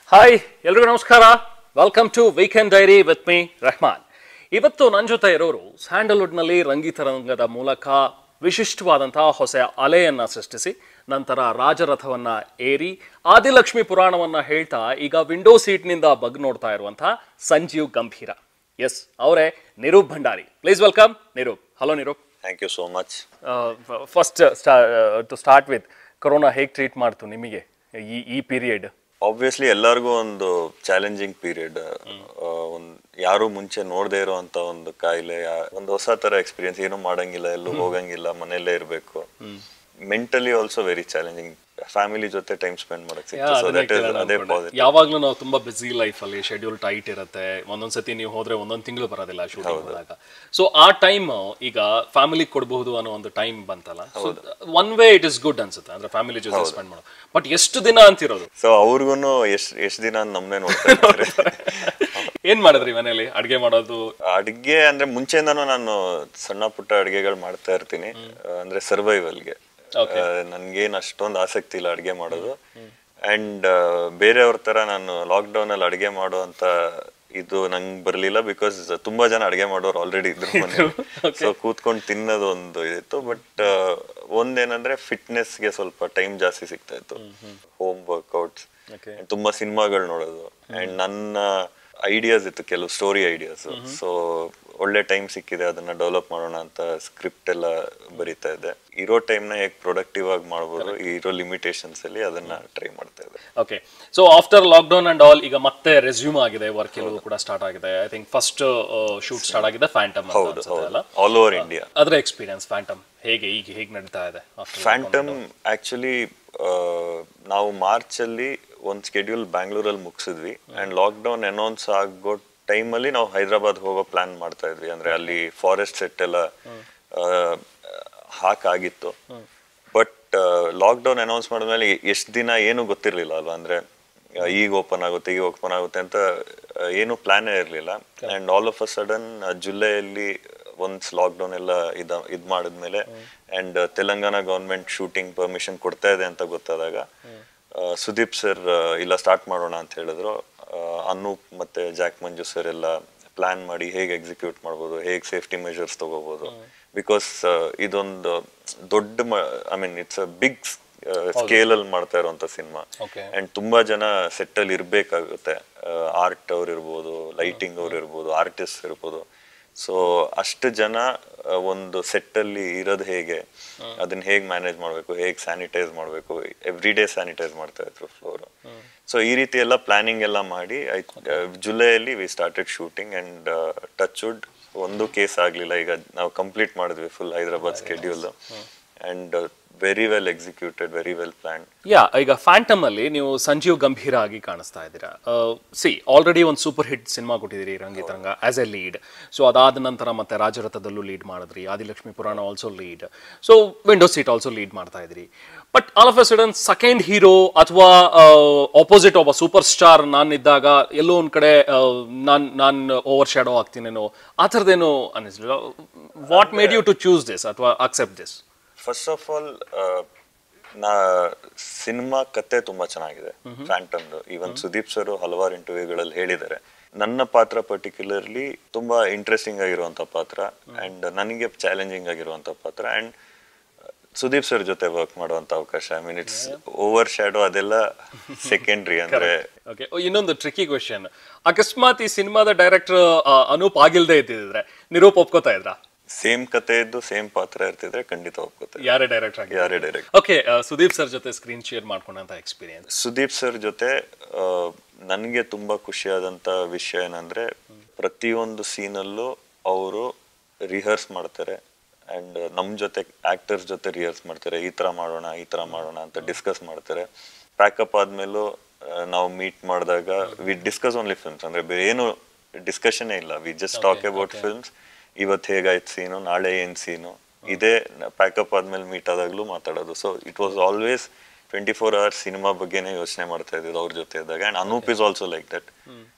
Hi ಎಲ್ರಿಗೂ ನಮಸ್ಕಾರ welcome to weekend diary with me Rehman ಇವತ್ತು ನನ್ನ ಜೊತೆ ಇರೋರು ಸ್ಯಾಂಡಲ್ವುಡ್ನಲ್ಲಿ ರಂಗಿತರಂಗದ ಮೂಲಕ ವಿಶಿಷ್ಟವಾದಂತಹ ಹೊಸ ಅಲೆಯನ್ನ ಸೃಷ್ಟಿಸಿ ನಂತರ ರಾಜರಥವನ್ನ ಏರಿ ಆದಿಲಕ್ಷ್ಮಿ ಪುರಾಣವನ್ನ ಹೇಳ್ತಾ ಈಗ ವಿಂಡೋ ಸೀಟ್ನಿಂದ ಬಗ್ ನೋಡ್ತಾ ಇರುವಂತಹ ಸಂಜೀವ್ ಗಂಭೀರ ಎಸ್ ಅವರೇ Nirup Bhandari please welcome Nirup hello Nirup thank you so much first to start with corona ಹೇಗೆ ಟ್ರೀಟ್ ಮಾಡ್ತು ನಿಮಗೆ ಈ ಈ ಪೀರಿಯಡ್ ಆಬ್ವಿಯಸ್ಲಿ ಎಲ್ಲರಿಗೂ ಒಂದು ಚಾಲೆಂಜಿಂಗ್ ಪೀರಿಯಡ್ ಒಂದು ಯಾರು ಮುಂಚೆ ನೋಡದೇ ಇರೋಂಥ ಒಂದು ಕಾಯಿಲೆ ಯಾ- ಒಂದು ಹೊಸ ತರ ಎಕ್ಸ್ಪೀರಿಯನ್ಸ್ ಏನು ಮಾಡಂಗಿಲ್ಲ ಎಲ್ಲೂ ಹೋಗಂಗಿಲ್ಲ ಮನೆಯಲ್ಲೇ ಇರಬೇಕು mentally also very challenging family ಜೊತೆ ಟೈಮ್ ಸ್ಪೆಂಡ್ ಮಾಡಕ್ ಸಿಕ್ತು ಸೊ ದಟ್ ಇಸ್ ಅದೇ ಪಾಸಿಟಿವ್ ಯಾವಾಗ್ಲೂ ನಾವು ತುಂಬಾ ಬಿಸಿ ಲೈಫ್ ಅಲ್ಲಿ ಶೆಡ್ಯೂಲ್ ಟೈಟ್ ಇರುತ್ತೆ ಒಂದೊಂದ್ಸತಿ ನೀವು ಹೋದ್ರೆ ಒಂದೊಂದ್ ತಿಂಗಳು ಬರೋದಿಲ್ಲ ಶೂಟಿಂಗ್ ಹೋದಾಗ ಸೊ ಆ ಟೈಮ್ ಈಗ ಫ್ಯಾಮಿಲಿ ಕೊಡಬಹುದು ಅನ್ನೋ ಒಂದು ಟೈಮ್ ಬಂತಲ್ಲ so one way it is good ಅನ್ಸುತ್ತೆ ಅಂದ್ರೆ ಫ್ಯಾಮಿಲಿ ಜೊತೆ ಸ್ಪೆಂಡ್ ಮಾಡೋ ಬಟ್ ಎಷ್ಟು ದಿನ ಅಂತಿರೋದು ಸೊ ಅವ್ರಿಗೂ ಎಷ್ಟ್ ಎಷ್ಟ್ ದಿನ ನಮ್ಮನ್ನೇ ನೋಡ್ತಾ ಇರ್ತಾರೆ ಏನ್ ಮಾಡಿದ್ರಿ ಮನೇಲಿ ಅಡ್ಗೆ ಮಾಡೋದು ಅಡ್ಗೆ ಅಂದ್ರೆ ಮುಂಚೆಯಿಂದಾನು ನಾನು ಸಣ್ಣ ಪುಟ್ಟ ಅಡ್ಗೆಗಳು ಮಾಡ್ತಾ ಇರ್ತೀನಿ ಆ, ಅಂದ್ರೆ ಸರ್ವೈವಲ್ಗೆ ನನ್ಗೇನ್ ಅಷ್ಟೊಂದು ಆಸಕ್ತಿ ಇಲ್ಲ ಅಡ್ಗೆ ಮಾಡೋದು ಅಂಡ್ ಬೇರೆಯವ್ರ ತರ ನಾನು ಲಾಕ್ ಡೌನ್ ಅಲ್ಲಿ ಅಡ್ಗೆ ಮಾಡೋ ಅಂತ ಇದು ನಂಗೆ ಬರ್ಲಿಲ್ಲ ಬಿಕಾಸ್ ತುಂಬಾ ಜನ ಅಡ್ಗೆ ಮಾಡೋರು ಆಲ್ರೆಡಿ ಇದ್ರು ಸೊ ಕೂತ್ಕೊಂಡು ತಿನ್ನೋದು ಒಂದು ಇತ್ತು ಬಟ್ ಒಂದೇನಂದ್ರೆ fitness ಗೆ ಸ್ವಲ್ಪ ಟೈಮ್ ಜಾಸ್ತಿ ಸಿಗ್ತಾ ಇತ್ತು ಹೋಮ್ ವರ್ಕೌಟ್ಸ್ Okay. ತುಂಬಾ ಸಿನಿಮಾಗಳು ನೋಡೋದು ಅಂಡ್ ನನ್ನ ಐಡಿಯಾಸ್ ಇತ್ತು ಕೆಲವು ಸ್ಟೋರಿ ಐಡಿಯಾಸ್ ಸೊ ಒಳ್ಳೆ ಟೈಮ್ ಸಿಕ್ಕಿದೆ ಅದನ್ನ ಡೆವಲಪ್ ಮಾಡೋಣ ಅಂತ ಸ್ಕ್ರಿಪ್ಟ್ ಎಲ್ಲ ಬರಿತಾ ಇದ್ದೆ ಇರೋ ಟೈಮ್ನ ಹೇಗೆ ಪ್ರೊಡಕ್ಟಿವ್ ಆಗಿ ಮಾಡ್ಬೋದು ಇರೋ ಲಿಮಿಟೇಷನ್ಸ್ ಅಲ್ಲಿ ಅದನ್ನ ಟ್ರೈ ಮಾಡ್ತಾ ಇದ್ದೆ okay so after lock and all ಈಗ ಮತ್ತೆ ರೆಸ್ಯೂಮ್ ಆಗಿದೆ ವರ್ಕ್ ಎಲ್ಲವೂ ಕೂಡ ಸ್ಟಾರ್ಟ್ ಆಗಿದೆ I think first shoot start ಆಗಿದೆ ಫ್ಯಾಂಟಮ್ ಅಂತ ಅನ್ಸುತ್ತೆ ಅಲ್ಲ ಆಲ್ ಓವರ್ ಇಂಡಿಯಾ ಅದರ ಎಕ್ಸ್ಪೀರಿಯನ್ಸ್ ಫ್ಯಾಂಟಮ್ ಹೇಗೆ ಈಗ ಹೇಗೆ ನಡೀತಾ ಇದೆ after ಫ್ಯಾಂಟಮ್ ಆಕ್ಚುಲಿ ನಾವು ಮಾರ್ಚ್ ಅಲ್ಲಿ ಒಂದು ಸ್ಕೆಡ್ಯೂಲ್ ಬ್ಯಾಂಗ್ಳೂರಲ್ಲಿ ಮುಗಿಸಿದ್ವಿ ಅಂಡ್ ಲಾಕ್ ಡೌನ್ ಅನೌನ್ಸ್ ಆಗೋ ಟೈಮಲ್ಲಿ ನಾವು ಹೈದರಾಬಾದ್ ಹೋಗೋ ಪ್ಲಾನ್ ಮಾಡ್ತಾ ಇದ್ವಿ ಅಂದ್ರೆ ಅಲ್ಲಿ ಫಾರೆಸ್ಟ್ ಸೆಟ್ ಎಲ್ಲ ಆ, ಹಾಕಾಗಿತ್ತು ಬಟ್ ಲಾಕ್ ಡೌನ್ ಅನೌನ್ಸ್ ಮಾಡಿದ್ಮೇಲೆ ಎಷ್ಟು ದಿನ ಏನು ಗೊತ್ತಿರಲಿಲ್ಲ ಅಲ್ವಾ ಅಂದ್ರೆ ಆ, ಈಗ ಓಪನ್ ಆಗುತ್ತೆ ಈಗ ಓಪನ್ ಆಗುತ್ತೆ ಅಂತ ಆ, ಏನು ಪ್ಲಾನೇ ಇರಲಿಲ್ಲ and all of a sudden ಜುಲೈಯಲ್ಲಿ ಒನ್ಸ್ ಲಾಕ್ ಡೌನ್ ಎಲ್ಲ ಇದ ಇದ್ ಮಾಡಿದ್ಮೇಲೆ and Telangana government shooting permission ಕೊಡ್ತಾ ಇದೆ ಅಂತ ಗೊತ್ತಾದಾಗ ಆ, ಸುದೀಪ್ ಸರ್ ಇಲ್ಲ ಸ್ಟಾರ್ಟ್ ಮಾಡೋಣ ಅಂತ ಹೇಳಿದ್ರು ಆ, ಅನೂಪ್ ಮತ್ತೆ ಜಾಕ್ ಮಂಜು ಸರ್ ಎಲ್ಲ ಪ್ಲಾನ್ ಮಾಡಿ ಹೇಗೆ ಎಕ್ಸಿಕ್ಯೂಟ್ ಮಾಡ್ಬೋದು ಹೇಗೆ ಸೇಫ್ಟಿ ಮೆಷರ್ಸ್ ತಗೋಬಹುದು ಬಿಕಾಸ್ ಇದೊಂದು ದೊಡ್ಡ I mean it's a big scale ಅಲ್ಲಿ ಮಾಡ್ತಾ ಇರುವಂತ ಸಿನಿಮಾ Okay. ಅಂಡ್ ತುಂಬಾ ಜನ ಸೆಟ್ ಅಲ್ಲಿ ಇರ್ಬೇಕಾಗುತ್ತೆ ಆರ್ಟ್ ಅವ್ರು ಇರ್ಬೋದು ಲೈಟಿಂಗ್ ಅವ್ರು ಇರ್ಬೋದು ಆರ್ಟಿಸ್ಟ್ ಇರ್ಬೋದು ಸೊ ಅಷ್ಟು ಜನ ಆ, ಒಂದು ಸೆಟ್ ಅಲ್ಲಿ ಇರೋದು ಹೇಗೆ ಅದನ್ನ ಹೇಗೆ ಮ್ಯಾನೇಜ್ ಮಾಡಬೇಕು ಹೇಗೆ ಸ್ಯಾನಿಟೈಸ್ ಮಾಡಬೇಕು ಎವ್ರಿ ಡೇ ಸ್ಯಾನಿಟೈಸ್ ಮಾಡ್ತಾ ಇದ್ರು ಫ್ಲೋರ್ ಸೊ ಈ ರೀತಿ ಎಲ್ಲ ಪ್ಲಾನಿಂಗ್ ಎಲ್ಲ ಮಾಡಿ ಜುಲೈಯಲ್ಲಿ we started shooting and touch wood ಒಂದು ಕೇಸ್ ಆಗ್ಲಿಲ್ಲ ಈಗ ನಾವು ಕಂಪ್ಲೀಟ್ ಮಾಡಿದ್ವಿ full Hyderabad schedule and very well executed very well plan yeah ಈಗ ಫ್ಯಾಂಟಮ್ ಅಲ್ಲಿ ನೀವು ಸಂಜೀವ್ ಗಂಭೀರ ಆಗಿ ಕಾಣಿಸ್ತಾ ಇದ್ದೀರಾ ಸಿ ಆಲ್ರೆಡಿ ಒಂದು ಸೂಪರ್ ಹಿಟ್ ಸಿನಿಮಾ ಕೊಟ್ಟಿದ್ದೀರಿ Rangitaranga as a lead so ಅದಾದ ನಂತರ ಮತ್ತೆ ರಾಜರಥದಲ್ಲೂ ಲೀಡ್ ಮಾಡಿದ್ರಿ Adilakshmi Purana also lead so window seat also lead ಮಾಡ್ತಾ ಇದ್ರಿ but all of A sudden second hero ಅಥವಾ ಆಪೋಸಿಟ್ ಒಬ್ಬ ಸೂಪರ್ ಸ್ಟಾರ್ ನಾನಿದ್ದಾಗ ಎಲ್ಲೋ ಒಂದ್ ಕಡೆ ನಾನು ನಾನು ಓವರ್ ಶ್ಯಾಡೋ ಆಗ್ತೀನೇನೋ ಆ ಥರದ್ದೇನೋ ಅನ್ನಿಸ್ಲಿಲ್ಲ what made you to choose this ಅಥವಾ accept this first of all ನಾ ಸಿನಿಮಾ ಕತೆ ತುಂಬಾ ಚೆನ್ನಾಗಿದೆ ಫ್ಯಾಂಟಮ್ದು ಈವನ್ ಸುದೀಪ್ ಸರ್ ಹಲವಾರು ಇಂಟರ್ವ್ಯೂಗಳಲ್ಲಿ ಹೇಳಿದ್ದಾರೆ ನನ್ನ ಪಾತ್ರ ಪರ್ಟಿಕ್ಯುಲರ್ಲಿ ತುಂಬಾ ಇಂಟ್ರೆಸ್ಟಿಂಗ್ ಆಗಿರುವಂತ ಪಾತ್ರ ಅಂಡ್ ನನಗೆ ಚಾಲೆಂಜಿಂಗ್ ಆಗಿರುವಂತ ಪಾತ್ರ ಅಂಡ್ ಸುದೀಪ್ ಸರ್ ಜೊತೆ ವರ್ಕ್ ಮಾಡುವಂತ ಅವಕಾಶ I mean it's overshadow ಅದೆಲ್ಲ ಸೆಕೆಂಡ್ರಿ ಅಂದ್ರೆ ಓಕೆ ಇನ್ನೊಂದು ಟ್ರಿಕಿ ಕ್ವೆಶನ್ ಅಕಸ್ಮಾತ್ ಈ ಸಿನಿಮಾದ ಡೈರೆಕ್ಟರ್ ಅನೂಪ್ ಆಗಿಲ್ದೇ ಇದ್ದಿದ್ರೆ ನಿರೂಪ್ ಒಪ್ಕೋತಾ ಇದ್ರಾ ಸೇಮ್ ಕತೆ ಇದ್ದು ಸೇಮ್ ಪಾತ್ರ ಇರ್ತಿದ್ರೆ ಖಂಡಿತ ಒಪ್ಕೋತಾರೆ ಯಾರೇ ಡೈರೆಕ್ಟರ್ ಆಗಿ ಯಾರೇ ಡೈರೆಕ್ಟ್ ಓಕೆ ಸುದೀಪ್ ಸರ್ ಜೊತೆ ಸ್ಕ್ರೀನ್ ಶೇರ್ ಮಾಡ್ಕೊಂಡಂತ ಎಕ್ಸ್ಪೀರಿಯನ್ಸ್ ಸುದೀಪ್ ಸರ್ ಜೊತೆ ನನಗೆ ತುಂಬಾ ಖುಷಿಯಾದಂತ ವಿಷಯ ಏನಂದ್ರೆ ಪ್ರತಿಯೊಂದು ಸೀನಲ್ಲೂ ಅವರು ರಿಹರ್ಸ್ ಮಾಡ್ತಾರೆ ಅಂಡ್ ನಮ್ ಜೊತೆ ಆಕ್ಟರ್ಸ್ ಜೊತೆ ರಿಹರ್ಸ್ ಮಾಡ್ತಾರೆ ಈ ತರ ಮಾಡೋಣ ಈ ತರ ಮಾಡೋಣ ಅಂತ ಡಿಸ್ಕಸ್ ಮಾಡ್ತಾರೆ ಪ್ಯಾಕಪ್ ಆದ್ಮೇಲೂ ಆ, ನಾವು ಮೀಟ್ ಮಾಡಿದಾಗ ವಿ ಡಿಸ್ಕಸ್ ಓನ್ಲಿ ಫಿಲ್ಮ್ಸ್ ಅಂದ್ರೆ ಬೇರೆ ಏನು ಡಿಸ್ಕಷನ್ ಇಲ್ಲ we just talk about films ಇವತ್ತು ಹೇಗಾಯ್ತು ಸೀನು ನಾಳೆ ಏನ್ ಸೀನು ಇದೇ ಪ್ಯಾಕಪ್ ಆದ್ಮೇಲೆ ಮೀಟ್ ಆದಾಗ್ಲೂ ಮಾತಾಡೋದು so it was always twenty four hours cinema ಬಗ್ಗೆನೇ ಯೋಚನೆ ಮಾಡ್ತಾ ಇದ್ದಿದ್ದು ಅವ್ರ ಜೊತೆ ಇದ್ದಾಗ and Anoop is also like that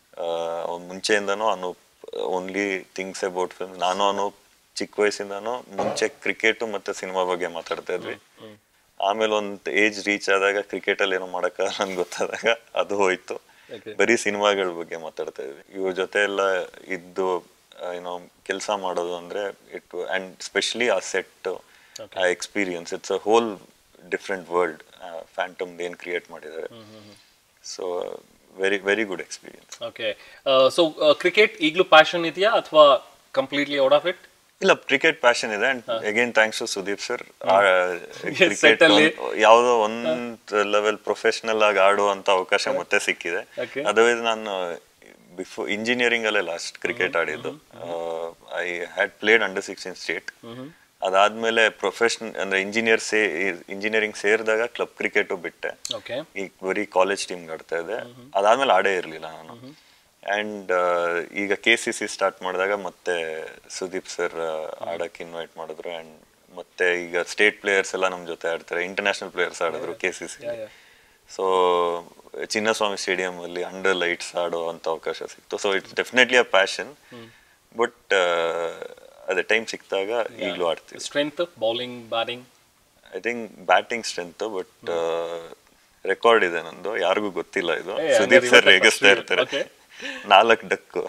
ಮುಂಚೆಯಿಂದನೂ Anoop only things about film ನಾನು ಅನೂಪ್ ಚಿಕ್ಕ ವಯಸ್ಸಿಂದಾನು ಮುಂಚೆ ಕ್ರಿಕೆಟ್ ಮತ್ತೆ ಸಿನಿಮಾ ಬಗ್ಗೆ ಮಾತಾಡ್ತಾ ಇದ್ವಿ ಆಮೇಲೆ ಒಂದ್ ಏಜ್ ರೀಚ್ ಆದಾಗ ಕ್ರಿಕೆಟ್ ಅಲ್ಲಿ ಏನೋ ಮಾಡಕ್ಕಾಗಲ್ಲ ಅಂತ ಗೊತ್ತಾದಾಗ ಅದು ಹೋಯ್ತು Okay. ಬರೀ ಸಿನಿಮಾಗಳ ಬಗ್ಗೆ ಮಾತಾಡ್ತಾ ಇದ್ವಿ ಇವ್ರ ಜೊತೆ ಎಲ್ಲ ಇದ್ದು ಏನೋ ಕೆಲಸ ಮಾಡೋದು ಅಂದ್ರೆ ಇಟ್ ಅಂಡ್ ಸ್ಪೆಷಲಿ ಆ ಸೆಟ್ ಆ experience it's a whole different world Phantom ಏನ್ ಕ್ರಿಯೇಟ್ ಮಾಡಿದ್ದಾರೆ so very very good experience okay so cricket ಈಗಲೂ ಪ್ಯಾಷನ್ ಇದೆಯಾ ಅಥವಾ ಕಂಪ್ಲೀಟ್ಲಿ ಔಟ್ ಆಫ್ ಇಟ್ ಇಲ್ಲ ಕ್ರಿಕೆಟ್ ಪ್ಯಾಷನ್ ಇದೆ and again thanks to Sudeep sir set cricket ಅಲ್ಲಿ. ಯಾವುದೋ ಒಂದ್ ಲೆವೆಲ್ ಪ್ರೊಫೆಷನಲ್ ಆಗಿ ಆಡುವಂತ ಅವಕಾಶ ಮತ್ತೆ ಸಿಕ್ಕಿದೆ Okay. ಅದರ್ವೈಸ್ ನಾನು ಬಿಫೋರ್ ಇಂಜಿನಿಯರಿಂಗ್ ಅಲ್ಲೇ ಲಾಸ್ಟ್ ಕ್ರಿಕೆಟ್ ಆಡಿದ್ದು I had played under sixteen state ಅದಾದ್ಮೇಲೆ ಪ್ರೊಫೆಷನ್ ಅಂದ್ರೆ ಇಂಜಿನಿಯರ್ ಸೇ ಇಂಜಿನಿಯರಿಂಗ್ ಸೇರಿದಾಗ ಕ್ಲಬ್ ಕ್ರಿಕೆಟ್ ಬಿಟ್ಟೆ ಓಕೆ ಈಗ ಬರೀ ಕಾಲೇಜ್ ಟೀಮ್ ಆಡ್ತಾ ಇದ್ದೆ ಅದಾದ್ಮೇಲೆ ಆಡೇ ಇರ್ಲಿಲ್ಲ ನಾನು ಅಂಡ್ ಈಗ ಕೆ ಸಿ ಸಿ ಸ್ಟಾರ್ಟ್ ಮಾಡಿದಾಗ ಮತ್ತೆ ಸುದೀಪ್ ಸರ್ ಆಡಕ್ಕೆ ಇನ್ವೈಟ್ ಮಾಡಿದ್ರು ಅಂಡ್ ಮತ್ತೆ ಈಗ ಸ್ಟೇಟ್ ಪ್ಲೇಯರ್ಸ್ ಎಲ್ಲ ನಮ್ ಜೊತೆ ಆಡ್ತಾರೆ ಇಂಟರ್ನ್ಯಾಷನಲ್ ಪ್ಲೇಯರ್ಸ್ ಆಡಿದ್ರು K C C so Chinnaswamy stadium ಅಲ್ಲಿ ಅಂಡರ್ ಲೈಟ್ಸ್ ಆಡೋ ಅಂತ ಅವಕಾಶ ಸಿಕ್ತು so it's definitely a passion but ಅದೇ ಟೈಮ್ ಸಿಕ್ಕಿದಾಗ ಈಗಲೂ ಆಡ್ತೀವಿ strength bowling batting I think batting strength but record ಇದೆ ನಂದು ಯಾರಿಗೂ ಗೊತ್ತಿಲ್ಲ ಇದು ಏ, ಸುದೀಪ್ ಹಂಗಾರೆ ಸರ್ ಇವತ್ತೇ ರೇಗಿಸ್ತಾ first ಇರ್ತಾರೆ okay. ನಾಲ್ಕು duck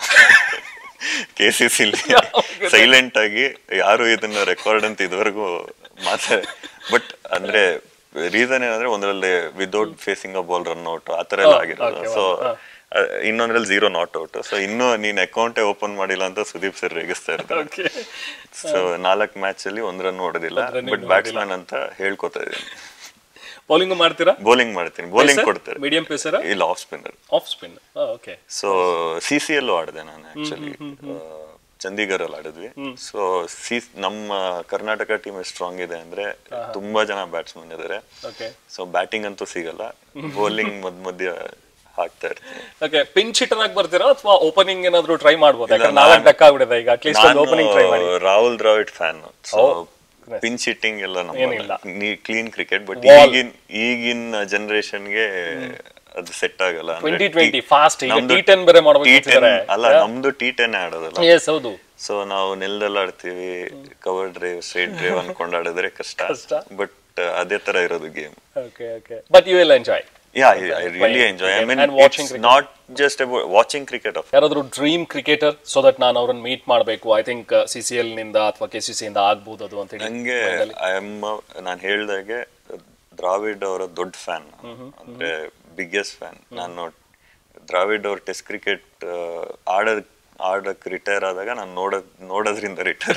K C C silly ಆಗಿ ಯಾರು ಇದನ್ನ ರೆಕಾರ್ಡ್ ಅಂತ ಇದುವರೆಗೂ ಮಾತಾಡ ಬಟ್ ಅಂದ್ರೆ ರೀಸನ್ ಏನಂದ್ರೆ ಒಂದರಲ್ಲಿ without facing a ball run out ಆ ತರ ಎಲ್ಲ Oh, ಆಗಿರೋದು okay, ಸೊ wow. ಇನ್ನೊಂದ್ರಲ್ಲಿ ಝೀರೋ ನಾಟ್ ಔಟ್ ಸೊ ಇನ್ನೂ ನೀನ್ ಅಕೌಂಟೇ ಓಪನ್ ಮಾಡಿಲ್ಲ ಅಂತ ಸುದೀಪ್ ಸರ್ ರೇಗಿಸ್ತಾ ಇರ್ತಾರೆ ಓಕೆ ಸೊ ನಾಲ್ಕು ಮ್ಯಾಚ್ ಅಲ್ಲಿ ಒಂದ್ ರನ್ ಹೊಡೆದಿಲ್ಲ ಒಂದ್ run ಬಟ್ ಬ್ಯಾಟ್ಸ್ಮನ್ ಅಂತ ಹೇಳ್ಕೊತಾ ಇದ್ದೀನಿ ಬೌಲಿಂಗ್ ಮಾಡ್ತೀರಾ ಬೌಲಿಂಗ್ ಮಾಡ್ತೀನಿ ಬೌಲಿಂಗ್ ಕೊಡ್ತಾರೆ ಮೀಡಿಯಂ ಪೇಸರ ಇಲ್ಲ off spinner off spin okay so C C ಎಲ್ಲೂ ಆಡಿದೆ ನಾನು ಆಕ್ಚುಲಿ ಚಂಡೀಗಢ ಅಲ್ಲಿ ಆಡಿದ್ವಿ ಸೊ ಸಿ ನಮ್ಮ ಕರ್ನಾಟಕ ಟೀಮ್ ಎಷ್ಟು ಸ್ಟ್ರಾಂಗ್ ಇದೆ ಅಂದ್ರೆ ತುಂಬಾ ಜನ ಬ್ಯಾಟ್ಸ್ಮನ್ ಇದಾರೆ ಓಕೆ ಸೊ ಬ್ಯಾಟಿಂಗ್ ಅಂತೂ ಸಿಗಲ್ಲ ಬೌಲಿಂಗ್ ಮಧ್ಯ ಮಧ್ಯ ಹಾಕ್ತಾ ಇರ್ತೀನಿ ಓಕೆ ಪಿಂಚ್ ಹಿಟ್ಟರ್ ಆಗಿ ಬರ್ತೀರಾ ಅಥವಾ ಓಪನಿಂಗ್ ಏನಾದ್ರು ಟ್ರೈ ಮಾಡ್ಬೋದು ಇಲ್ಲ, ಯಾಕಂದ್ರೆ ನಾಲ್ಕು ನಾನು- ಡಕ್ ಆಗ್ಬಿಡಿದೆ ಈಗ ಅಟ್ಲೀಸ್ಟ್ ಒಂದು ಓಪನಿಂಗ್ ಟ್ರೈ ಮಾಡಿ ನಾನು Rahul Dravid fan so Oh, nice. Pinch hitting ಎಲ್ಲ ಏನಿಲ್ಲ. ನಮ್ಮ ಕ್ಲೀನ್ ಕ್ರಿಕೆಟ್ ಬಟ್ Wall. ಈಗಿನ ಈಗಿನ ಜನರೇಷನ್ಗೆ ಅದು ಸೆಟ್ ಆಗಲ್ಲ ಅಂದ್ರೆ 2020 T- fast ಈಗ ನಮ್ದು T10 ಬೇರೆ ಮಾಡ್ಬೇಕು T10 ಅಂತಿದ್ದಾರೆ. ಅಲ್ಲ ನಮ್ದು ಟಿ ಟೆನ್ ಆಡೋದಲ್ಲ ಎಸ್ ಹೌದು ಸೊ ನಾವು ನೆಲದಲ್ಲಿ ಆಡ್ತೀವಿ ಕವರ್ ಡ್ರೈವ್ ಸ್ಟ್ರೇಟ್ ಡ್ರೈವ್ ಅನ್ಕೊಂಡು ಆಡಿದ್ರೆ ಕಷ್ಟ ಕಷ್ಟ. ಬಟ್ ಅದೇ ತರ ಇರೋದು game okay okay but you will enjoy yeah I really enjoy I mean And watching it's cricket. Not just about watching cricket of ಯಾರಾದ್ರೂ ಡ್ರೀಮ್ ಕ್ರಿಕೆಟರ್ ಸೊ ದಟ್ ನಾನು ಅವ್ರನ್ನ ಮೀಟ್ ಮಾಡಬೇಕು I think C C L ನಿಂದ ಅಥವಾ K C C ಇಂದ ಆಗ್ಬೋದು ಅದು ಅಂತ ಹೇಳಿ ನಂಗೆ ಐ ಎಮ್ ನಾನು ಹೇಳ್ದಾಗೆ ದ್ರಾವಿಡ್ ಅವರ ದೊಡ್ಡ ಫ್ಯಾನ್ ಅಂದ್ರೆ ಬಿಗ್ಗೆಸ್ಟ್ ಫ್ಯಾನ್ ನಾನು ದ್ರಾವಿಡ್ ಅವ್ರ ಟೆಸ್ಟ್ ಕ್ರಿಕೆಟ್ ಆಡೋದ್ ಆಡಕ್ ರಿಟೈರ್ ಆದಾಗ ನಾನು ನೋಡೋದ್ ನೋಡೋದ್ರಿಂದ ರಿಟೈರ್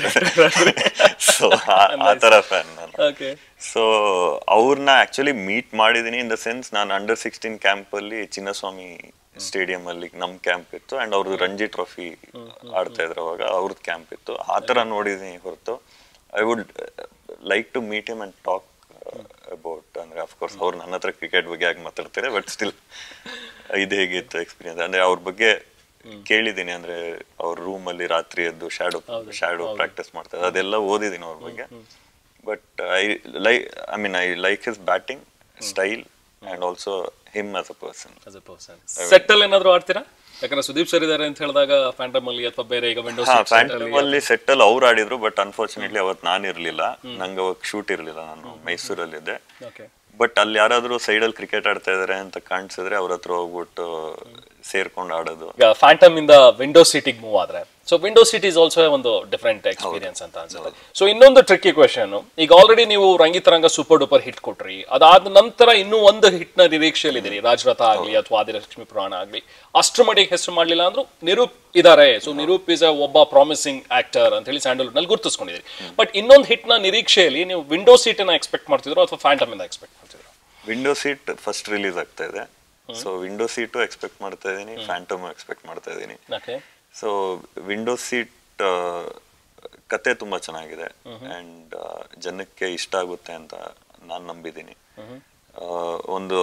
ಸೊ ಆ ತರ ಫ್ಯಾನ್ ನಾನು ಓಕೆ ಸೊ ಅವ್ರನ್ನ ಆಕ್ಚುಲಿ ಮೀಟ್ ಮಾಡಿದೀನಿ ಇನ್ ದ ಸೆನ್ಸ್ ನಾನು ಅಂಡರ್ ಸಿಕ್ಸ್ಟೀನ್ ಕ್ಯಾಂಪ್ ಅಲ್ಲಿ ಚಿನ್ನಸ್ವಾಮಿ ಸ್ಟೇಡಿಯಂ ಅಲ್ಲಿ ನಮ್ ಕ್ಯಾಂಪ್ ಇತ್ತು ಅಂಡ್ ಅವ್ರದ್ದು ರಂಜಿ ಟ್ರೋಫಿ ಆಡ್ತಾ ಇದ್ರು ಅವಾಗ ಅವ್ರದ್ದು ಕ್ಯಾಂಪ್ ಇತ್ತು ಆ ತರ ನೋಡಿದೀನಿ ಹೊರತು I would like to meet him and talk about ಅಂದ್ರೆ ಅಫ್ಕೋರ್ಸ್ ಅವ್ರು ನನ್ನ ಹತ್ರ ಕ್ರಿಕೆಟ್ ಬಗ್ಗೆ ಆಗಿ ಮಾತಾಡ್ತಾರೆ ಬಟ್ ಸ್ಟಿಲ್ ಇದು ಹೇಗಿತ್ತು ಎಕ್ಸ್ಪೀರಿಯನ್ಸ್ ಅಂದ್ರೆ ಅವ್ರ ಬಗ್ಗೆ ಕೇಳಿದೀನಿ ಅಂದ್ರೆ ಅವ್ರ ರೂಮ್ ಅಲ್ಲಿ ರಾತ್ರಿ ಎದ್ದು ಶಾಡೋ ಶಾಡೋ ಪ್ರಾಕ್ಟೀಸ್ ಮಾಡ್ತಾರೆ ಅದೆಲ್ಲ ಓದಿದೀನಿ ಅವ್ರ ಬಗ್ಗೆ but I lie I mean I like his batting style and also him as a person as a person set ಅಲ್ಲಿ ಏನಾದ್ರು ಆಡ್ತೀರಾ ಯಾಕಂದ್ರೆ ಸುದೀಪ್ ಸರ್ ಇದಾರೆ ಅಂತ ಹೇಳಿದಾಗ ಫ್ಯಾಂಟಮ್ ಅಲ್ಲಿ ಅಥವಾ ಬೇರೆ ಈಗ ವಿಂಡೋಸ್ ಹಾ ಫ್ಯಾಂಟಮ್ ಅಲ್ಲಿ ಸೆಟ್ಟಲ್ ಅವ್ರು ಆಡಿದ್ರು ಬಟ್ ಅನ್ಫಾರ್ಚುನೇಟ್ಲಿ ಅವತ್ ನಾನು ಇರ್ಲಿಲ್ಲ ನಂಗೆ ಅವಾಗ ಶೂಟ್ ಇರ್ಲಿಲ್ಲ ನಾನು ಮೈಸೂರಲ್ಲಿದ್ದೆ ಓಕೆ ಬಟ್ ಅಲ್ಲಿ ಯಾರಾದ್ರೂ ಸೈಡಲ್ಲಿ ಕ್ರಿಕೆಟ್ ಆಡ್ತಾ ಇದಾರೆ ಅಂತ ಕಾಣಿಸಿದ್ರೆ ಅವ್ರ ಹತ್ರ ಹೋಗ್ಬಿಟ್ಟು ಸೇರ್ಕೊಂಡು ಆಡೋದು ಈಗ ಫ್ಯಾಂಟಮ್ ಇಂದ ವಿಂಡೋ ಸೀಟಿಗೆ ಮೂವ್ ಆದ್ರೆ so window seat is also ಒಂದು ಡಿಫ್ರೆಂಟ್ ಎಕ್ಸ್ಪೀರಿಯನ್ಸ್ ಅಂತ ಅನ್ಸುತ್ತೆ ಸೊ ಇನ್ನೊಂದು ಟ್ರಿಕ್ಕಿ ಕ್ವೆಶನ್ ಈಗ ಆಲ್ರೆಡಿ ನೀವು ರಂಗಿತರಂಗ ಸೂಪರ್ ಡೂಪರ್ ಹಿಟ್ ಕೊಟ್ರಿ ಅದಾದ ನಂತರ ಇನ್ನೂ ಒಂದು ಹಿಟ್ ನ ನಿರೀಕ್ಷೆಯಲ್ಲಿದ್ದೀರಿ ರಾಜರಥ ಆಗ್ಲಿ ಅಥವಾ ಆದಿಲಕ್ಷ್ಮಿ ಪುರಾಣ ಆಗ್ಲಿ ಅಷ್ಟ್ರ ಮಟ್ಟಿಗೆ ಹೆಸರು ಮಾಡ್ಲಿಲ್ಲ ಅಂದ್ರೂ ನಿರೂಪ್ ಇದಾರೆ ಸೊ ನಿರೂಪ್ ಇಸ್ ಒಬ್ಬ ಪ್ರಾಮಿಸಿಂಗ್ ಆಕ್ಟರ್ ಅಂತ ಹೇಳಿ ಸ್ಯಾಂಡಲ್ವುಡ್ ನಲ್ಲಿ ಗುರುತಿಸ್ಕೊಂಡಿದ್ದೀರಿ ಬಟ್ ಇನ್ನೊಂದು ಹಿಟ್ ನ ನಿರೀಕ್ಷೆಯಲ್ಲಿ ನೀವು ವಿಂಡೋ ಸೀಟ್ ಅನ್ನ ಎಕ್ಸ್ಪೆಕ್ಟ್ ಮಾಡ್ತಿದ್ರು ಅಥವಾ ಫ್ಯಾಂಟಮ್ ಇಂದ ಎಕ್ಸ್ಪೆಕ್ಟ್ ಮಾಡ್ತಿದ್ರು ವಿಂಡೋ ಸೀಟ್ ಫಸ್ಟ್ ರಿಲೀಸ್ ಆಗ್ತಾ ಇದೆ ಸೊ ವಿಂಡೋ ಸೀಟು ಎಕ್ಸ್ಪೆಕ್ಟ್ ಮಾಡ್ತಾ ಇದೀನಿ ಫ್ಯಾಂಟಮ್ ಎಕ್ಸ್ಪೆಕ್ಟ್ ಮಾಡ್ತಾ ಇದೀನಿ ಓಕೆ ಸೊ ವಿಂಡೋ ಸೀಟ್ ಕತೆ ತುಂಬಾ ಚೆನ್ನಾಗಿದೆ ಅಂಡ್ ಜನಕ್ಕೆ ಇಷ್ಟ ಆಗುತ್ತೆ ಅಂತ ನಾನು ನಂಬಿದ್ದೀನಿ ಆ, ಒಂದು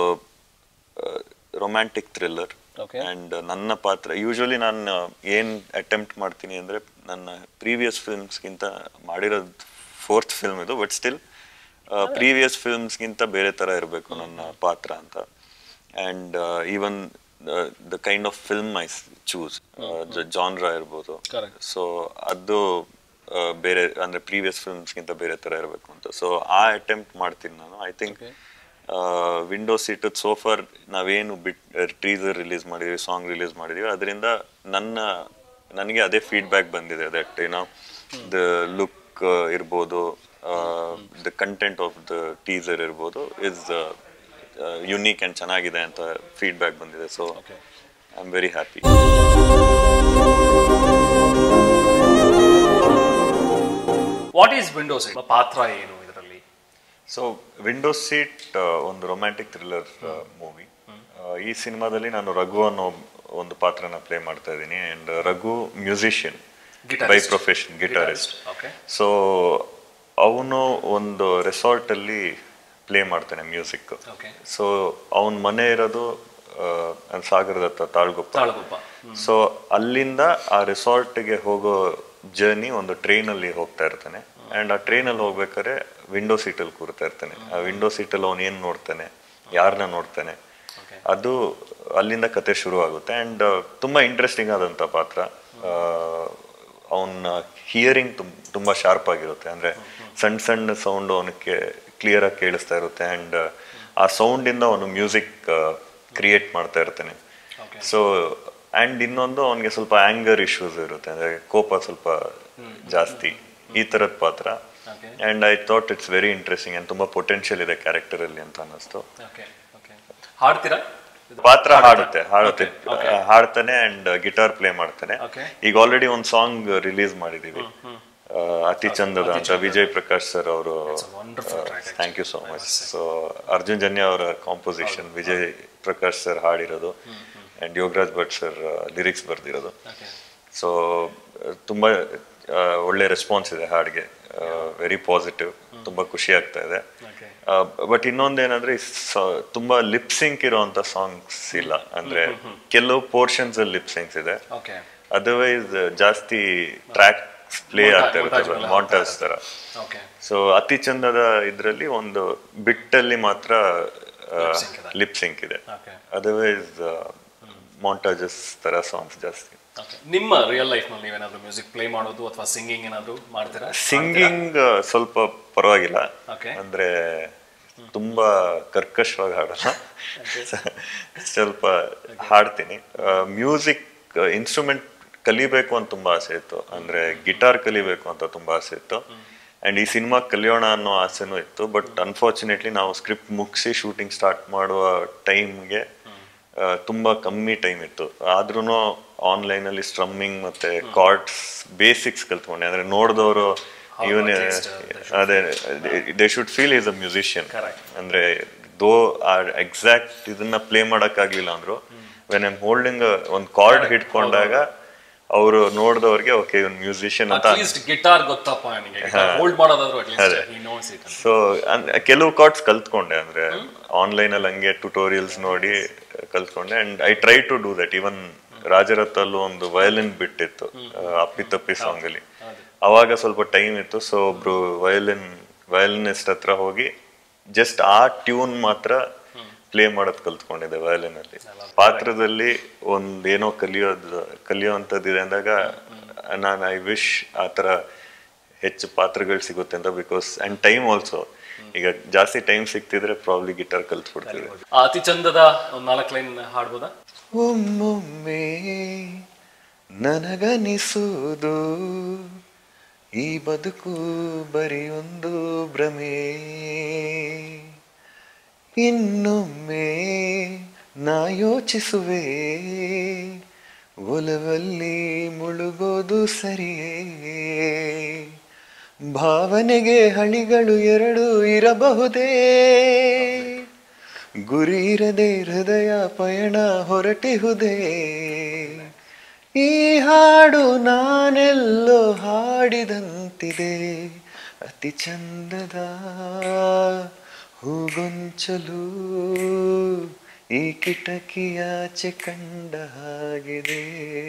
ರೊಮ್ಯಾಂಟಿಕ್ ಥ್ರಿಲ್ಲರ್ Okay. ಅಂಡ್ ನನ್ನ ಪಾತ್ರ ಯೂಶಲಿ ನಾನು ಏನ್ ಅಟೆಂಪ್ಟ್ ಮಾಡ್ತೀನಿ ಅಂದ್ರೆ ನನ್ನ ಪ್ರೀವಿಯಸ್ ಫಿಲ್ಮ್ಸ್ಗಿಂತ ಮಾಡಿರೋದು ಫೋರ್ತ್ ಫಿಲ್ಮ್ ಇದು ಬಟ್ ಸ್ಟಿಲ್ ಪ್ರೀವಿಯಸ್ ಫಿಲ್ಮ್ಸ್ಗಿಂತ ಬೇರೆ ತರ ಇರಬೇಕು ನನ್ನ ಪಾತ್ರ ಅಂತ and even the kind of film I choose genre ಇರ್ಬೋದು Correct. ಸೊ ಅದು ಆ, ಬೇರೆ ಅಂದ್ರೆ ಪ್ರೀವಿಯಸ್ ಫಿಲ್ಮ್ಸ್ಗಿಂತ ಬೇರೆ ತರ ಇರಬೇಕು ಅಂತ ಸೊ ಆ ಅಟೆಂಪ್ಟ್ ಮಾಡ್ತೀನಿ ನಾನು I think window seat so far ನಾವೇನು ಬಿಟ್ ಟೀಸರ್ ರಿಲೀಸ್ ಮಾಡಿದೀವಿ ಸಾಂಗ್ ರಿಲೀಸ್ ಮಾಡಿದೀವಿ ಅದರಿಂದ ನನ್ನ ನನಗೆ ಅದೇ ಫೀಡ್ಬ್ಯಾಕ್ ಬಂದಿದೆ ದಟ್ ಏನೋ ದ ಲುಕ್ ಇರ್ಬೋದು the content of the teaser ಇರ್ಬೋದು ಇಸ್ ಯುನೀಕ್ ಆ್ಯಂಡ್ ಚೆನ್ನಾಗಿದೆ ಅಂತ ಫೀಡ್ಬ್ಯಾಕ್ ಬಂದಿದೆ so I am very happy what is window's ಪಾತ್ರ ಏನು ಇದರಲ್ಲಿ ಸೊ ವಿಂಡೋ ಸೀಟ್ ಒಂದು ರೊಮ್ಯಾಂಟಿಕ್ ಥ್ರಿಲ್ಲರ್ ಮೂವಿ ಈ ಸಿನಿಮಾದಲ್ಲಿ ನಾನು ರಘು ಅನ್ನೋ ಒಂದು ಪಾತ್ರನ ಪ್ಲೇ ಮಾಡ್ತಾ ಇದ್ದೀನಿ and Raghu musician by Guitarist. Profession guitarist okay so ಅವನು ಒಂದು ರೆಸಾರ್ಟ್ ಅಲ್ಲಿ ಪ್ಲೇ ಮಾಡ್ತಾನೆ ಮ್ಯೂಸಿಕ್ ಓಕೆ ಸೊ ಅವನ ಮನೆ ಇರೋದು ಆ, ಸಾಗರದ ಹತ್ರ ತಾಳ್ಗೊಪ್ಪ ತಾಳಗುಪ್ಪ ಸೊ ಅಲ್ಲಿಂದ ಆ ರೆಸಾರ್ಟ್ಗೆ ಹೋಗೋ ಜರ್ನಿ ಒಂದು ಟ್ರೈನ್ ಅಲ್ಲಿ ಹೋಗ್ತಾ ಇರ್ತಾನೆ ಅಂಡ್ ಆ ಟ್ರೈನ್ ಅಲ್ಲಿ ಹೋಗ್ಬೇಕಾದ್ರೆ ವಿಂಡೋ ಸೀಟ್ ಅಲ್ಲಿ ಕೂರ್ತಾ ಇರ್ತಾನೆ ಆ ವಿಂಡೋ ಸೀಟ್ ಅಲ್ಲಿ ಅವನು ಏನ್ ನೋಡ್ತಾನೆ ಯಾರನ್ನ ನೋಡ್ತಾನೆ ಓಕೆ ಅದು ಅಲ್ಲಿಂದ ಕತೆ ಶುರು ಆಗುತ್ತೆ ಅಂಡ್ ತುಂಬಾ ಇಂಟ್ರೆಸ್ಟಿಂಗ್ ಆದಂತ ಪಾತ್ರ ಅವನ ಹಿಯರಿಂಗ್ ತುಂಬಾ ಶಾರ್ಪ್ ಆಗಿರುತ್ತೆ ಅಂದ್ರೆ ಸಣ್ಣ ಸಣ್ಣ ಸೌಂಡ್ ಅವನಕ್ಕೆ ಕ್ಲಿಯರ್ ಆಗಿ ಕೇಳಿಸ್ತಾ ಇರುತ್ತೆ ಅಂಡ್ ಆ ಸೌಂಡ್ ಇಂದ ಅವನು ಮ್ಯೂಸಿಕ್ ಕ್ರಿಯೇಟ್ ಮಾಡ್ತಾ ಇರ್ತಾನೆ ಓಕೆ ಸೊ ಅಂಡ್ ಇನ್ನೊಂದು ಅವನಿಗೆ ಸ್ವಲ್ಪ ಆಂಗರ್ ಇಶ್ಯೂಸ್ ಇರುತ್ತೆ ಅಂದ್ರೆ ಕೋಪ ಸ್ವಲ್ಪ ಜಾಸ್ತಿ ಈ ತರದ ಪಾತ್ರ okay and I thought it's very interesting and ತುಂಬಾ ಪೊಟೆನ್ಶಿಯಲ್ ಇದೆ ಕ್ಯಾರೆಕ್ಟರ್ ಅಲ್ಲಿ ಅಂತ ಅನ್ನಿಸ್ತು ಓಕೆ ಓಕೆ ಹಾಡ್ತೀರಾ ಪಾತ್ರ ಹಾಡುತ್ತೆ ಹಾಡುತ್ತೆ Okay, okay. ಆ, ಹಾಡ್ತಾನೆ ಅಂಡ್ ಗಿಟಾರ್ ಪ್ಲೇ ಮಾಡ್ತಾನೆ Okay. ಈಗ ಆಲ್ರೆಡಿ ಒಂದು ಸಾಂಗ್ ರಿಲೀಸ್ ಮಾಡಿದೀವಿ ಆ, ಅತಿ ಚಂದದ ಅಂತ ವಿಜಯ್ ಪ್ರಕಾಶ್ ಸರ್ ಅವರು wonderful track, thank you so much so Arjun Janya ಅವರ ಕಾಂಪೋಸಿಷನ್ ವಿಜಯ್ ಪ್ರಕಾಶ್ ಸರ್ ಹಾಡಿರೋದು and Yogaraj Bhat sir lyrics ಬರ್ದಿರೋದು ಓಕೆ ಸೊ ತುಂಬಾ ಆ, ಒಳ್ಳೆ ರೆಸ್ಪಾನ್ಸ್ ಇದೆ ಹಾಡಿಗೆ ವೆರಿ ಪಾಸಿಟಿವ್ ತುಂಬಾ ಖುಷಿ ಆಗ್ತಾ ಇದೆ ಓಕೆ ಬಟ್ ಇನ್ನೊಂದೇನಂದ್ರೆ ಈ ಸ- ತುಂಬಾ ಲಿಪ್ ಸಿಂಕ್ ಇರುವಂತ ಸಾಂಗ್ಸ್ ಇಲ್ಲ ಅಂದ್ರೆ ಕೆಲವು ಪೋರ್ಷನ್ಸ್ ಅಲ್ಲಿ ಲಿಪ್ ಸಿಂಕ್ಸ್ ಇದೆ ಓಕೆ ಅದರ್ವೈಸ್ ಜಾಸ್ತಿ ಟ್ರ್ಯಾಕ್ ಪ್ಲೇ Monta- ಆಗ್ತಾ montage ಇರುತ್ತೆ ಮೇಲೆ ಮಾಂಟಾಸ್ ತರ ಓಕೆ ಸೊ ಅತಿ ಚಂದದ ಇದ್ರಲ್ಲಿ ಒಂದು ಬಿಟ್ಟಲ್ಲಿ ಮಾತ್ರ sync ಇದೆ. ಲಿಪ್ ಸಿಂಕ್ ಇದೆ ಓಕೆ ಅದರ್ವೈಸ್ ಮಾಂಟಾಜಸ್ ತರ ಸಾಂಗ್ಸ್ ಜಾಸ್ತಿ ಓಕೆ ನಿಮ್ಮ ರಿಯಲ್ ಲೈಫ್ನಲ್ಲಿ ನೀವೇನಾದ್ರು ಮ್ಯೂಸಿಕ್ ಪ್ಲೇ ಮಾಡೋದು ಅಥವಾ ಸಿಂಗಿಂಗ್ ಏನಾದ್ರು ಮಾಡ್ತೀರಾ ಸಿಂಗಿಂಗ್ ಸ್ವಲ್ಪ ಪರವಾಗಿಲ್ಲ Okay. ಅಂದ್ರೆ ತುಂಬಾ ಕರ್ಕಶವಾಗಿ ಹಾಡಲ್ಲ ಸ್ವಲ್ಪ ಹಾಡ್ತೀನಿ ಮ್ಯೂಸಿಕ್ ಇನ್ಸ್ಟ್ರೂಮೆಂಟ್ ಕಲಿಬೇಕು ಅಂತ ತುಂಬಾ ಆಸೆ ಇತ್ತು ಅಂದ್ರೆ ಗಿಟಾರ್ ಕಲಿಬೇಕು ಅಂತ ತುಂಬಾ ಆಸೆ ಇತ್ತು ಅಂಡ್ ಈ ಸಿನಿಮಾ ಕಲಿಯೋಣ ಅನ್ನೋ ಆಸೆನೂ ಇತ್ತು ಬಟ್ ಅನ್ಫಾರ್ಚುನೇಟ್ಲಿ ನಾವು ಸ್ಕ್ರಿಪ್ಟ್ ಮುಗಿಸಿ ಶೂಟಿಂಗ್ ಸ್ಟಾರ್ಟ್ ಮಾಡುವ ಟೈಮ್ಗೆ ತುಂಬಾ ಕಮ್ಮಿ ಟೈಮ್ ಇತ್ತು ಆದ್ರೂ ಆನ್ಲೈನ್ ಅಲ್ಲಿ ಸ್ಟ್ರಮ್ಮಿಂಗ್ ಮತ್ತೆ ಕಾರ್ಡ್ಸ್ ಬೇಸಿಕ್ಸ್ ಕಲ್ತ್ಕೊಂಡೆ ಅಂದ್ರೆ ನೋಡಿದವರು ಇವನೇ at least, uh, ಅದೇ they should feel is a musician Correct. ಅಂದ್ರೆ ದೋ ಆ ಎಕ್ಸಾಕ್ಟ್ ಇದನ್ನ ಪ್ಲೇ ಮಾಡಕ್ ಆಗ್ಲಿಲ್ಲ ಅಂದ್ರು ವೆನ್ ಐಮ್ ಹೋಲ್ಡಿಂಗ್ ಒಂದ್ ಕಾರ್ಡ್ ಹಿಡ್ಕೊಂಡಾಗ ಅವರು ನೋಡಿದವ್ರಿಗೆ ಓಕೆ ಇವ್ನ್ ಮ್ಯೂಸಿಷಿಯನ್ ಅಂತ ಅಟ್ಲೀಸ್ಟ್ ಗಿಟಾರ್ ಗೊತ್ತಪ್ಪ ನನಗೆ ಹೋಲ್ಡ್ ಮಾಡೋದಾದ್ರು at least he knows it so ಕೆಲವು ಕಾರ್ಡ್ಸ್ ಕಲ್ತ್ಕೊಂಡೆ ಅಂದ್ರೆ ಆನ್ಲೈನ್ ಅಲ್ಲಿ ಹಂಗೆ ಟ್ಯುಟೋರಿಯಲ್ಸ್ ನೋಡಿ ಕಲ್ತ್ಕೊಂಡೆ and I try to do that even ರಾಜರಥಲ್ಲೂ ಒಂದು ವಯಲಿನ್ ಬಿಟ್ಟಿತ್ತು ಅಪ್ಪಿ ತಪ್ಪಿ ಸಾಂಗ್ ಅಲ್ಲಿ ಅವಾಗ ಸ್ವಲ್ಪ ಟೈಮ್ ಇತ್ತು ಸೊ ಒಬ್ರು ವಯಲಿನ್ ವಯಲಿನಿಸ್ಟ್ ಹತ್ರ ಹೋಗಿ ಜಸ್ಟ್ ಆ ಟ್ಯೂನ್ ಮಾತ್ರ ಪ್ಲೇ ಮಾಡೋದ್ ಕಲ್ತ್ಕೊಂಡಿದ್ದೆ ವಯಲಿನ್ ಅಲ್ಲಿ ಪಾತ್ರದಲ್ಲಿ ಒಂದ್ ಏನೋ ಕಲಿಯೋದು ಕಲಿಯೋಂಥದ್ದಿದೆ ಅಂದಾಗ ನಾನು ಐ ವಿಶ್ ಆ ಥರ ಹೆಚ್ಚು ಪಾತ್ರಗಳು ಸಿಗುತ್ತೆ ಅಂತ ಬಿಕಾಸ್ ಅಂಡ್ ಟೈಮ್ ಆಲ್ಸೋ ಈಗ ಜಾಸ್ತಿ ಟೈಮ್ ಸಿಕ್ತಿದ್ರೆ ಪ್ರಾಬ್ಲಿ ಗಿಟಾರ್ ಕಲ್ತ್ಬಿಡ್ತೀವಿ ಅತಿ ಚಂದದ ಒಂದ್ ನಾಲ್ಕು ಲೈನ್ ಹಾಡ್ಬೋದಾ ಒಮ್ಮೊಮ್ಮೆ ನನಗನಿಸುವುದು ಈ ಬದುಕು ಬರೀ ಒಂದು ಭ್ರಮೆ ಇನ್ನೊಮ್ಮೆ ನಾ ಯೋಚಿಸುವೆ ಒಲವಲ್ಲಿ ಮುಳುಗೋದು ಸರಿಯೇ ಭಾವನೆಗೆ ಹಳಿಗಳು ಎರಡು ಇರಬಹುದೇ ಗುರಿ ಇರದೆ ಹೃದಯ ಪಯಣ ಹೊರಟಿಹುದೇ ಈ ಹಾಡು ನಾನೆಲ್ಲೋ ಹಾಡಿದಂತಿದೆ ಅತಿ ಚಂದದ ಹೂಗೊಂಚಲು ಈ ಕಿಟಕಿಯಾಚೆ ಕಂಡ ಹಾಗಿದೆ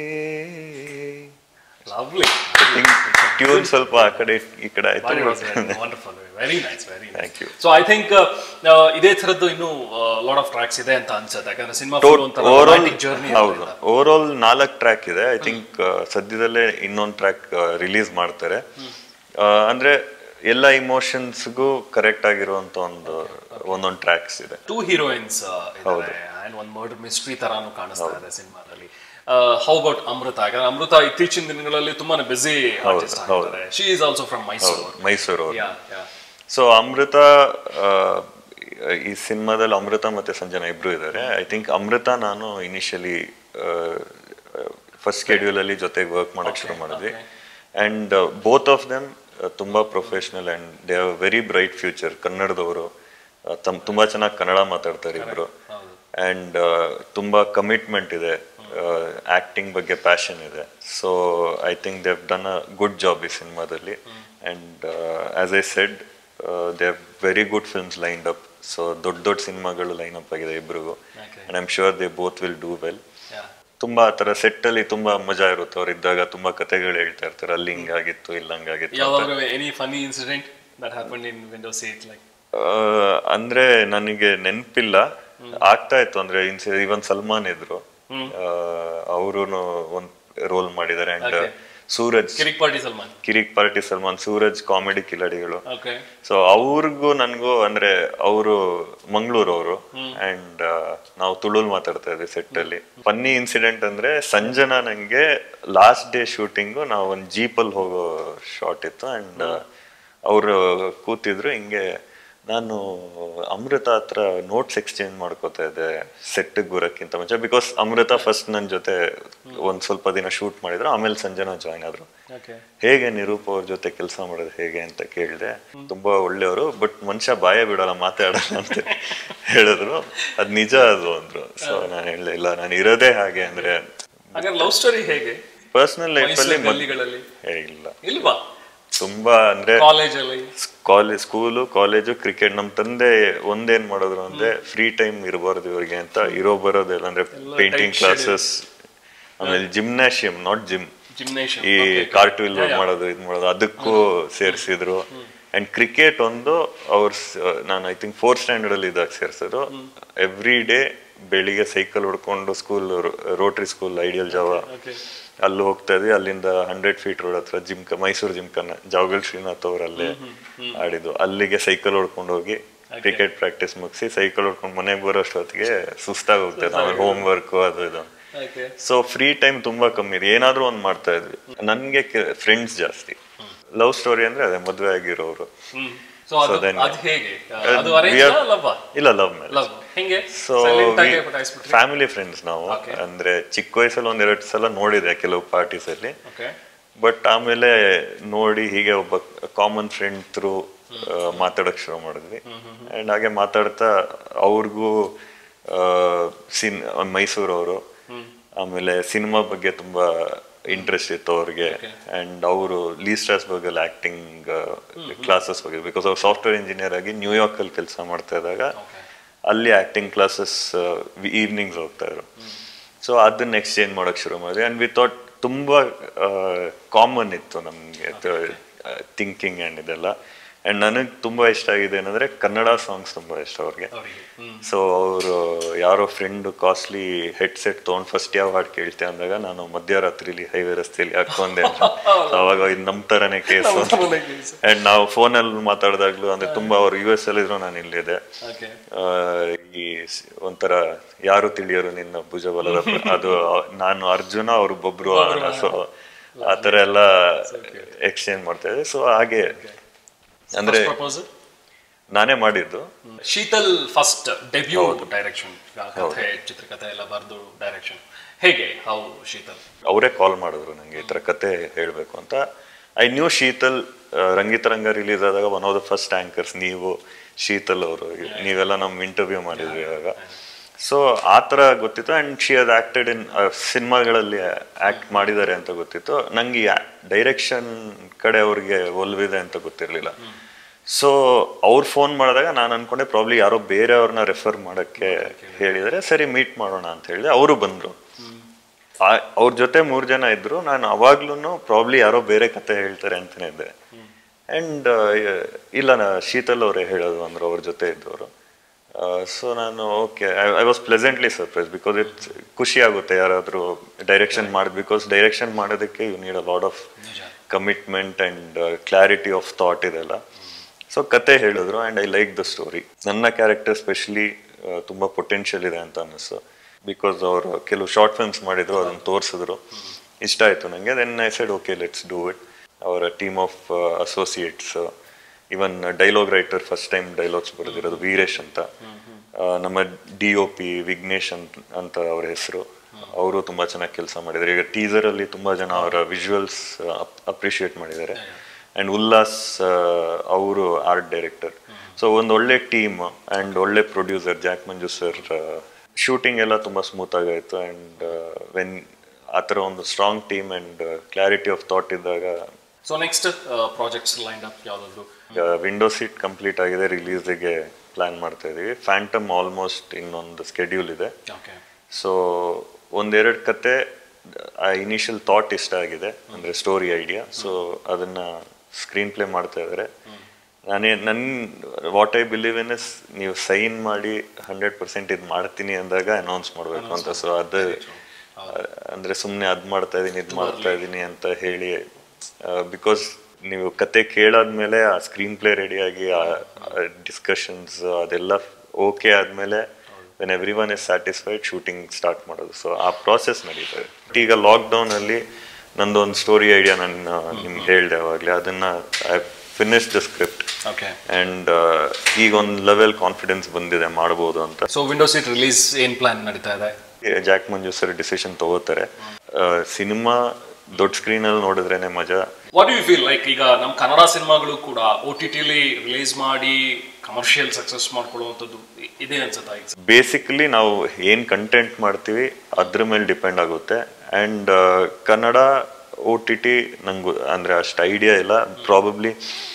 ಲವ್ಲಿ ಟ್ಯೂನ್ ಸ್ವಲ್ಪ ಆ ಕಡೆ ಈ ಕಡೆ ಆಯ್ತು wonderful very nice very Thank you. So I think ಇದೇ ತರದ್ದು ಇನ್ನೂ ಲಾಟ್ ಆಫ್ ಟ್ರ್ಯಾಕ್ಸ್ ಇದೆ ಅಂತ ಅನ್ಸುತ್ತೆ ಯಾಕಂದ್ರೆ ಸಿನಿಮಾ ಓವರಾಲ್ ಜರ್ನಿ ಹೌದು ಓವರಾಲ್ ನಾಲ್ಕು ಟ್ರ್ಯಾಕ್ ಇದೆ ಐ ಥಿಂಕ್ ಸದ್ಯದಲ್ಲೇ ಇನ್ನೊಂದು ಟ್ರ್ಯಾಕ್ ರಿಲೀಸ್ ಮಾಡ್ತಾರೆ ಆ, ಅಂದ್ರೆ ಎಲ್ಲ ಇಮೋಷನ್ಸ್ಗೂ ಕರೆಕ್ಟ್ ಆಗಿರುವಂತ ಒಂದು ಒಂದೊಂದು ಟ್ರ್ಯಾಕ್ಸ್ ಇದೆ ಟೂ ಹೀರೋಯಿನ್ಸ್ ಇದ್ದಾರೆ ಅಂಡ್ ಒಂದು ಮರ್ಡರ್ ಮಿಸ್ಟ್ರಿ ತರಾನು ಕಾಣಿಸ್ತಾ ಇದೆ ಸಿನಿಮಾದಲ್ಲಿ ಹೌ ಅಬೌಟ್ ಅಮೃತ ಯಾಕಂದ್ರೆ ಅಮೃತ ಇತ್ತೀಚಿನ ದಿನಗಳಲ್ಲಿ ತುಂಬಾನೇ ಬಿಸಿ ಆರ್ಟಿಸ್ಟ್ ಆಗಿದ್ದಾರೆ she is also from Mysuru Mysuru ಅವ್ರು ಯಾ ಯಾ ಸೊ ಅಮೃತ ಆ, ಈ ಸಿನಿಮಾದಲ್ಲಿ ಅಮೃತ ಮತ್ತೆ ಸಂಜನಾ ಇಬ್ರು ಇದ್ದಾರೆ ಐ ಥಿಂಕ್ ಅಮೃತ ನಾನು ಇನಿಷಿಯಲಿ ಫಸ್ಟ್ ಅಲ್ಲಿ ಜೊತೆಗೆ ವರ್ಕ್ ಮಾಡಕ್ ಶುರು ಮಾಡಿದ್ವಿ ಅಂಡ್ ಬೋತ್ ಆಫ್ ದೆಮ್ ತುಂಬಾ professional and they have very bright future ಕನ್ನಡದವರು ತಮ್ ತುಂಬಾ ಚೆನ್ನಾಗಿ ಕನ್ನಡ ಮಾತಾಡ್ತಾರೆ ಇಬ್ರು ಅಂಡ್ ತುಂಬಾ ಕಮಿಟ್ಮೆಂಟ್ ಇದೆ ಆಕ್ಟಿಂಗ್ ಬಗ್ಗೆ ಪ್ಯಾಷನ್ ಇದೆ so I think they've done a good job ಈ ಸಿನಿಮಾದಲ್ಲಿ and as I said they have very good films lined up so ದೊಡ್ಡ ದೊಡ್ಡ ಸಿನಿಮಾಗಳು ಲೈನ್ ಅಪ್ ಆಗಿದೆ ಇಬ್ರಿಗೂ and I am sure they both will do well yeah ತುಂಬಾ ಆ ಥರ set ಅಲ್ಲಿ ತುಂಬಾ ಮಜಾ ಇರುತ್ತೆ ಅವ್ರು ಇದ್ದಾಗ ತುಂಬಾ ಕತೆಗಳು ಹೇಳ್ತಾ ಇರ್ತಾರೆ ಅಲ್ಲಿ ಹಿಂಗಾಗಿತ್ತು ಇಲ್ಲ ಹಂಗಾಗಿತ್ತು ಅಂತ. ಯಾವಾಗಲೂ any funny incident that happen in window seat like ಆ, ಅಂದ್ರೆ ನನಗೆ ನೆನಪಿಲ್ಲ ಆಗ್ತಾ ಇತ್ತು ಅಂದ್ರೆ ಇವನ್ ಸಲ್ಮಾನ್ ಇದ್ರು ಅವರು ಒಂದ್ ರೋಲ್ ಮಾಡಿದ್ದಾರೆ and Suraj Kirik Party Salman Kirik Party Salman Suraj comedy ಕಿಲಾಡಿಗಳು ಓಕೆ ಸೊ ಅವ್ರಿಗೂ ನನ್ಗೂ ಅಂದ್ರೆ ಅವರು ಮಂಗಳೂರು ಅವರು ಅಂಡ್ ನಾವು ತುಳುಲ್ ಮಾತಾಡ್ತಾ ಇದ್ವಿ ಸೆಟ್ ಅಲ್ಲಿ ಫನ್ನಿ ಇನ್ಸಿಡೆಂಟ್ ಅಂದ್ರೆ ಸಂಜನಾ ನಂಗೆ ಲಾಸ್ಟ್ ಡೇ ಶೂಟಿಂಗು ನಾವು ಒಂದು ಜೀಪಲ್ಲಿ ಹೋಗೋ ಶಾಟ್ ಇತ್ತು ಅಂಡ್ ಅವರು ಕೂತಿದ್ರು ಹಿಂಗೆ ನಾನು ಅಮೃತ ಹತ್ರ ನೋಟ್ಸ್ ಎಕ್ಸ್ಚೇಂಜ್ ಮಾಡ್ಕೋತಾ ಇದ್ದೆ ಸೆಟ್ಟಿಗೆ ಬರೋಕ್ಕಿಂತ ಮುಂಚೆ ಬಿಕಾಸ್ ಅಮೃತ ಫಸ್ಟ್ ನನ್ನ ಜೊತೆ ಒಂದ್ ಸ್ವಲ್ಪ ದಿನ ಶೂಟ್ ಮಾಡಿದ್ರು ಆಮೇಲೆ ಸಂಜನಾ ಜಾಯ್ನ್ ಆದ್ರು ಓಕೆ ಹೇಗೆ ನಿರೂಪ ಅವ್ರ ಜೊತೆ ಕೆಲಸ ಮಾಡೋದು ಹೇಗೆ ಅಂತ ಕೇಳಿದೆ ತುಂಬಾ ಒಳ್ಳೆಯವರು ಬಟ್ ಮನುಷ್ಯ ಬಾಯ ಬಿಡಲ್ಲ ಮಾತಾಡಲ್ಲ ಅಂತ ಹೇಳಿದ್ರು ಅದ್ ನಿಜ ಅದು ಅಂದ್ರು ಸೊ ನಾನು ಹೇಳಿದೆ ಇಲ್ಲ ನಾನು ಇರೋದೇ ಹಾಗೆ ಅಂದ್ರೆ ಹಾಗಾದ್ರೆ ಲವ್ ಸ್ಟೋರಿ ಹೇಗೆ ಪರ್ಸನಲ್ ಲೈಫ್ ಅಲ್ಲಿ ಮೈಸೂರು ಗಲ್ಲಿಗಳಲ್ಲಿ ಏ, ಇಲ್ಲ ಇಲ್ವಾ ತುಂಬಾ ಅಂದ್ರೆ ಕಾಲೇಜಲ್ಲಿ ಕಾಲೇಜ್ ಸ್ಕೂಲು ಕಾಲೇಜು ಕ್ರಿಕೆಟ್ ನಮ್ ತಂದೆ ಒಂದೇನ್ ಮಾಡಿದ್ರು ಅಂದ್ರೆ ಫ್ರೀ ಟೈಮ್ ಇರಬಾರ್ದು ಇವ್ರಿಗೆ ಅಂತ ಇರೋ ಬರೋದೆಲ್ಲ ಅಂದ್ರೆ ಪೇಂಟಿಂಗ್ ಕ್ಲಾಸಸ್ ಆಮೇಲೆ ಜಿಮ್ನಾಶಿಯಂ ನಾಟ್ ಜಿಮ್ ಜಿಮ್ನೇಷಿಯಂ ಈ ಕಾರ್ಟೂಲ್ ಮಾಡೋದು ಇದು ಮಾಡೋದು ಅದಕ್ಕೂ ಸೇರಿಸಿದ್ರು ಅಂಡ್ ಕ್ರಿಕೆಟ್ ಒಂದು ಅವ್ರ ನಾನು ಐ ಥಿಂಕ್ ಫೋರ್ತ್ ಸ್ಟ್ಯಾಂಡರ್ಡ್ ಅಲ್ಲಿ ಇದ್ದಾಗ ಸೇರ್ಸಿದ್ರು ಎವ್ರಿ ಡೇ ಬೆಳಿಗ್ಗೆ ಸೈಕಲ್ ಹೊಡ್ಕೊಂಡು school Rotary school ideal Jawa okay ಅಲ್ಲಿ ಹೋಗ್ತಾ ಇದ್ವಿ ಅಲ್ಲಿಂದ ಹಂಡ್ರೆಡ್ ಫೀಟ್ ರೋಡ್ ಹತ್ರ ಜಿಮ್ಕ ಮೈಸೂರು ಜಿಮ್ಕನ ಜಾವಗಲ್ ಶ್ರೀನಾಥ್ ಅವರಲ್ಲೇ ಆಡಿದ್ದು ಅಲ್ಲಿಗೆ ಸೈಕಲ್ ಹೊಡ್ಕೊಂಡು ಹೋಗಿ ಕ್ರಿಕೆಟ್ ಪ್ರಾಕ್ಟೀಸ್ ಮುಗಿಸಿ ಸೈಕಲ್ ಹೊಡ್ಕೊಂಡು ಮನೆಗೆ ಬರೋಷ್ಟೊತ್ತಿಗೆ ಸುಸ್ತಾಗಿ ಹೋಗ್ತದೆ ಆಮೇಲೆ ಹೋಮ್ ವರ್ಕ್ ಅದು ಇದು ಓಕೆ ಸೊ ಫ್ರೀ ಟೈಮ್ ತುಂಬಾ ಕಮ್ಮಿ ಇದೆ ಏನಾದ್ರೂ ಒಂದ್ ಮಾಡ್ತಾ ಇದ್ವಿ ನನ್ಗೆ ಫ್ರೆಂಡ್ಸ್ ಜಾಸ್ತಿ ಲವ್ ಸ್ಟೋರಿ ಅಂದ್ರೆ ಅದೇ ಮದ್ವೆ ಆಗಿರೋರು ಹ್ಮ್ ಸೊ ಅದು then- ಅದು ಹೇಗೆ ಅದು we ಅರೇಂಜ್ are- ಲವ್ ಇಲ್ಲ ಲವ್ ಮೇಲೆ ಲವ್ ಹೆಂಗೆ ಸೊ ಸೈಲೆಂಟ್ ಆಗಿ ಪಟಾಯಿಸ್ಬಿಟ್ರಿ ಫ್ಯಾಮಿಲಿ ಫ್ರೆಂಡ್ಸ್ ನಾವು Okay. ಅಂದ್ರೆ ಚಿಕ್ಕ ವಯಸ್ಸಲ್ಲಿ ಒಂದ್ ಎರಡು ಸಲ ನೋಡಿದೆ ಕೆಲವು ಪಾರ್ಟೀಸ್ ಅಲ್ಲಿ ಓಕೆ ಬಟ್ ಆಮೇಲೆ ನೋಡಿ ಹೀಗೆ ಒಬ್ಬ ಕಾಮನ್ ಫ್ರೆಂಡ್ ಥ್ರೂ ಮಾತಾಡಕ್ ಶುರು ಮಾಡಿದ್ವಿ ಅಂಡ್ ಹಾಗೆ ಮಾತಾಡ್ತಾ ಅವ್ರಿಗೂ ಸಿನ್ ಮೈಸೂರವರು ಆಮೇಲೆ ಸಿನಿಮಾ ಬಗ್ಗೆ ತುಂಬಾ ಇಂಟ್ರೆಸ್ಟ್ ಇತ್ತು ಅವ್ರಿಗೆ ಅಂಡ್ ಅವರು ಲೀ ಸ್ಟ್ರಾಸ್ಬರ್ಗ್ ಅಲ್ಲಿ ಆಕ್ಟಿಂಗ್ ಕ್ಲಾಸಸ್ ಹೋಗಿದ್ರು ಬಿಕಾಸ್ ಅವ್ರು ಸಾಫ್ಟ್ವೇರ್ ಇಂಜಿನಿಯರ್ ಆಗಿ ನ್ಯೂಯಾರ್ಕ್ ಅಲ್ಲಿ ಕೆಲಸ ಮಾಡ್ತಾ ಇದ್ದಾಗ ಅಲ್ಲಿ ಆಕ್ಟಿಂಗ್ ಕ್ಲಾಸಸ್ ಈವ್ನಿಂಗ್ಸ್ ಹೋಗ್ತಾ ಇದ್ರು ಸೊ ಅದನ್ನ ಎಕ್ಸ್ಚೇಂಜ್ ಮಾಡಕ್ ಶುರು ಮಾಡಿದ್ವಿ ಅಂಡ್ ವಿ ಥಾಟ್ ತುಂಬಾ ಕಾಮನ್ ಇತ್ತು ನಮ್ಗೆ ಥಿಂಕಿಂಗ್ ಅಂಡ್ ಇದೆಲ್ಲ ಅಂಡ್ ನನಗೆ ತುಂಬಾ ಇಷ್ಟ ಆಗಿದೆ ಏನಂದ್ರೆ ಕನ್ನಡ ಸಾಂಗ್ಸ್ ತುಂಬಾ ಇಷ್ಟ ಅವ್ರಿಗೆ ಅವರಿಗೆ ಹ್ಮ್ ಸೊ ಅವರು ಯಾರೋ ಫ್ರೆಂಡ್ ಕಾಸ್ಟ್ಲಿ ಹೆಡ್ಸೆಟ್ ತೊಗೊಂಡು ಫಸ್ಟ್ ಯಾವ ಹಾಡು ಕೇಳ್ತೆ ಅಂದಾಗ ನಾನು ಮಧ್ಯರಾತ್ರಿಲಿ ಹೈವೇ ರಸ್ತೆಯಲ್ಲಿ ಹಾಕೊಂಡೆ ಅಂದ್ರು. So ಅವಾಗ ಇದು ನಮ್ಮ ತರನೇ ಕೇಸು ಅಂಡ್ ನಾವು ಫೋನಲ್ಲಿ ಮಾತಾಡಿದಾಗ್ಲೂ ಅಂದ್ರೆ ತುಂಬಾ ಅವ್ರು ಯು ಎಸ್ ಅಲ್ಲಿ ಇದ್ರು ನಾನು ಇಲ್ಲಿದೆ ಓಕೆ ಆ, ಈ ಸ್- ಒಂಥರ ಯಾರು ತಿಳಿಯರು ನಿನ್ನ ಭುಜಬಲದ ಪ್ರ- ಅದು ನಾನು ಅರ್ಜುನ ಅವ್ರು ಬೊಬ್ರು ಸೊ ಆ ಥರ ಎಲ್ಲ ಎಕ್ಸ್ಚೇಂಜ್ ಮಾಡ್ತಾ ಇದ್ದೆ ಸೊ ಹಾಗೆ ಅಂದ್ರೆ ಪ್ರಪೋಸಲ್ ನಾನೇ ಮಾಡಿದ್ದು ಶೀತಲ್ ಫಸ್ಟ್ ಡೆಬ್ಯೂ ಡೈರೆಕ್ಷನ್ ಕಥೆ ಚಿತ್ರಕಥೆ ಎಲ್ಲ ಬರೆದು ಡೈರೆಕ್ಷನ್ ಹೇಗೆ ಹೌ ಶೀತಲ್ ಅವರೇ ಕಾಲ್ ಮಾಡಿದ್ರು ನಂಗೆ ಈ ಥರ ಕತೆ ಹೇಳಬೇಕು ಅಂತ ಐ ನ್ಯೂ ಶೀತಲ್ ಆ, ರಂಗಿತರಂಗ ರಿಲೀಸ್ ಆದಾಗ one of the first anchors ನೀವು ಶೀತಲ್ ಅವರು ನೀವೆಲ್ಲ ನಮ್ಮ ಇಂಟರ್ವ್ಯೂ ಮಾಡಿದ್ವಿ ಇವಾಗ ಸೊ ಆ ಥರ ಗೊತ್ತಿತ್ತು and she had acted in ಸಿನಿಮಾಗಳಲ್ಲಿ ಆ್ಯಕ್ಟ್ ಮಾಡಿದ್ದಾರೆ ಅಂತ ಗೊತ್ತಿತ್ತು ನಂಗೆ ಡೈರೆಕ್ಷನ್ ಕಡೆ ಅವ್ರಿಗೆ ಒಲ್ವಿದೆ ಅಂತ ಗೊತ್ತಿರಲಿಲ್ಲ ಸೊ ಅವ್ರು ಫೋನ್ ಮಾಡಿದಾಗ ನಾನು ಅನ್ಕೊಂಡೆ ಪ್ರಾಬ್ಲಿ ಯಾರೋ ಬೇರೆಯವ್ರನ್ನ ರೆಫರ್ ಮಾಡೋಕ್ಕೆ ಹೇಳಿದರೆ ಸರಿ ಮೀಟ್ ಮಾಡೋಣ ಅಂತ ಹೇಳಿದೆ ಅವರು ಬಂದರು ಅವ್ರ ಜೊತೆ ಮೂರ್ ಜನ ಇದ್ರು ನಾನು ಅವಾಗ್ಲೂ ಪ್ರಾಬ್ಲಿ ಯಾರೋ ಬೇರೆ ಕತೆ ಹೇಳ್ತಾರೆ ಅಂತಾನೆ ಇದ್ದೆ ಅಂಡ್ ಇಲ್ಲ ನಾ ಶೀತಲ್ ಅವರೇ ಹೇಳೋದು ಅಂದ್ರು ಅವ್ರ ಜೊತೆ ಇದ್ದವರು ಸೊ ನಾನು okay I was pleasantly surprise because it's ಖುಷಿ ಆಗುತ್ತೆ ಯಾರಾದರೂ ಡೈರೆಕ್ಷನ್ ಮಾಡಿ ಬಿಕಾಸ್ ಡೈರೆಕ್ಷನ್ ಮಾಡೋದಕ್ಕೆ you need a lot of commitment and clarity of thought ಇದೆಲ್ಲ ಸೊ ಕತೆ ಹೇಳಿದ್ರು and I like the story ನನ್ನ ಕ್ಯಾರೆಕ್ಟರ್ ಸ್ಪೆಷಲಿ ತುಂಬ ಪೊಟೆನ್ಷಿಯಲ್ ಇದೆ ಅಂತ ಅನ್ನಿಸ್ತು ಬಿಕಾಸ್ ಅವರು ಕೆಲವು ಶಾರ್ಟ್ ಫಿಲ್ಮ್ಸ್ ಮಾಡಿದ್ರು ಅದನ್ನು ತೋರಿಸಿದ್ರು ಇಷ್ಟ ಆಯಿತು ನನಗೆ then I said okay let's do it ಅವರ team of associates even dialogue writer first time dialogues ಬರೆದಿರೋದು ವೀರೇಶ್ ಅಂತ ಆ, ನಮ್ಮ ಡಿ ಒ ಪಿ ವಿಘ್ನೇಶ್ ಅಂತ ಅಂತ ಅವ್ರ ಹೆಸರು ಅವರು ತುಂಬಾ ಚೆನ್ನಾಗಿ ಕೆಲಸ ಮಾಡಿದ್ದಾರೆ ಈಗ ಟೀಸರ್ ಅಲ್ಲಿ ತುಂಬಾ ಜನ ಅವರ ವಿಜುವಲ್ಸ್ ಅಪ್ರಿಷಿಯೇಟ್ ಮಾಡಿದ್ದಾರೆ ಅಂಡ್ ಉಲ್ಲಾಸ್ ಅವರು ಆರ್ಟ್ ಡೈರೆಕ್ಟರ್ ಸೊ ಒಂದು ಒಳ್ಳೆ ಟೀಮ್ ಅಂಡ್ ಒಳ್ಳೆ producer Jack Manju sir shooting ಎಲ್ಲ ತುಂಬಾ ಸ್ಮೂತ್ ಆಗಾಯ್ತು ಅಂಡ್ ವೆನ್ ಆ ಥರ ಒಂದು strong team and clarity of thought ಇದ್ದಾಗ so next projects line up ಯಾವುದಾದ್ರು ವಿಂಡೋ ಸೀಟ್ ಕಂಪ್ಲೀಟ್ ಆಗಿದೆ ರಿಲೀಸ್ಗೆ ಪ್ಲಾನ್ ಮಾಡ್ತಾ ಇದೀವಿ ಫ್ಯಾಂಟಮ್ ಆಲ್ಮೋಸ್ಟ್ ಇನ್ನೊಂದು ಸ್ಕೆಡ್ಯೂಲ್ ಇದೆ ಓಕೆ ಸೊ ಒಂದೆರಡು ಕತೆ ಆ ಇನಿಷಿಯಲ್ ಥಾಟ್ ಇಷ್ಟ ಆಗಿದೆ ಅಂದ್ರೆ ಸ್ಟೋರಿ ಐಡಿಯಾ ಸೊ ಅದನ್ನ ಸ್ಕ್ರೀನ್ ಪ್ಲೇ ಮಾಡ್ತಾ ಇದ್ದಾರೆ ನಾನೇ ನನ್ನ what I believe in is ನೀವು ಸೈನ್ ಮಾಡಿ ಹಂಡ್ರೆಡ್ ಪರ್ಸೆಂಟ್ ಇದು ಮಾಡ್ತೀನಿ ಅಂದಾಗ ಅನೌನ್ಸ್ ಮಾಡಬೇಕು ಅಂತ ಸೊ ಅದು ಅಂದ್ರೆ ಸುಮ್ಮನೆ ಅದ್ ಮಾಡ್ತಾ ಇದೀನಿ ಇದು ಮಾಡ್ತಾ ಇದೀನಿ ಅಂತ ಹೇಳಿ ಬಿಕಾಸ್ ನೀವು ಕತೆ ಕೇಳಾದ್ಮೇಲೆ ಆ ಸ್ಕ್ರೀನ್ ಪ್ಲೇ ರೆಡಿಯಾಗಿ ಆ ಡಿಸ್ಕಷನ್ಸ್ ಅದೆಲ್ಲ ಓಕೆ ಆದ್ಮೇಲೆ when every one is satisfied shooting start ಮಾಡೋದು ಸೊ ಆ ಪ್ರಾಸೆಸ್ ನಡೀತದೆ ಈಗ ಲಾಕ್ಡೌನ್ ಅಲ್ಲಿ ನಂದು ಒಂದು ಸ್ಟೋರಿ ಐಡಿಯಾ ನಾನು ನಿಮ್ಗೆ ಹೇಳ್ದೆ ಅವಾಗಲೇ ಅದನ್ನ I finish the script okay and ಈಗ ಒಂದು ಲೆವೆಲ್ ಕಾನ್ಫಿಡೆನ್ಸ್ ಬಂದಿದೆ ಮಾಡ್ಬೋದು ಅಂತ ಸೊ ವಿಂಡೋ ಸೀಟ್ ರಿಲೀಸ್ ಏನ್ ಪ್ಲಾನ್ ನಡೀತಾ ಇದೆ ಜಾಕ್ ಮಂಜು ಸರ್ ಡಿಸಿಷನ್ ತಗೋತಾರೆ ಸಿನಿಮಾ ದೊಡ್ಡ ಸ್ಕ್ರೀನ್ ಅಲ್ಲಿ ನೋಡಿದ್ರೇನೆ ಮಜಾ ವಾಟ್ ಯು ಫೀಲ್ ಲೈಕ್ ಈಗ ನಮ್ಮ ಕನ್ನಡ ಸಿನಿಮಾಗಳು ಕೂಡ ಒ ಟಿ ಟಿಲಿ ರಿಲೀಸ್ ಮಾಡಿ ಕಮರ್ಷಿಯಲ್ ಸಕ್ಸಸ್ ಮಾಡ್ಕೊಳ್ಳುವಂಥದ್ದು ಇ- ಇದೆ ಅನ್ಸುತ್ತಾ ಈಗ ಬೇಸಿಕಲಿ ನಾವು ಏನ್ ಕಂಟೆಂಟ್ ಮಾಡ್ತೀವಿ ಅದ್ರ ಮೇಲೆ ಡಿಪೆಂಡ್ ಆಗುತ್ತೆ and Kannada O T T ನಂಗೆ ಅಂದ್ರೆ ಅಷ್ಟು ಐಡಿಯಾ ಇಲ್ಲ ಪ್ರಾಬಬ್ಲಿ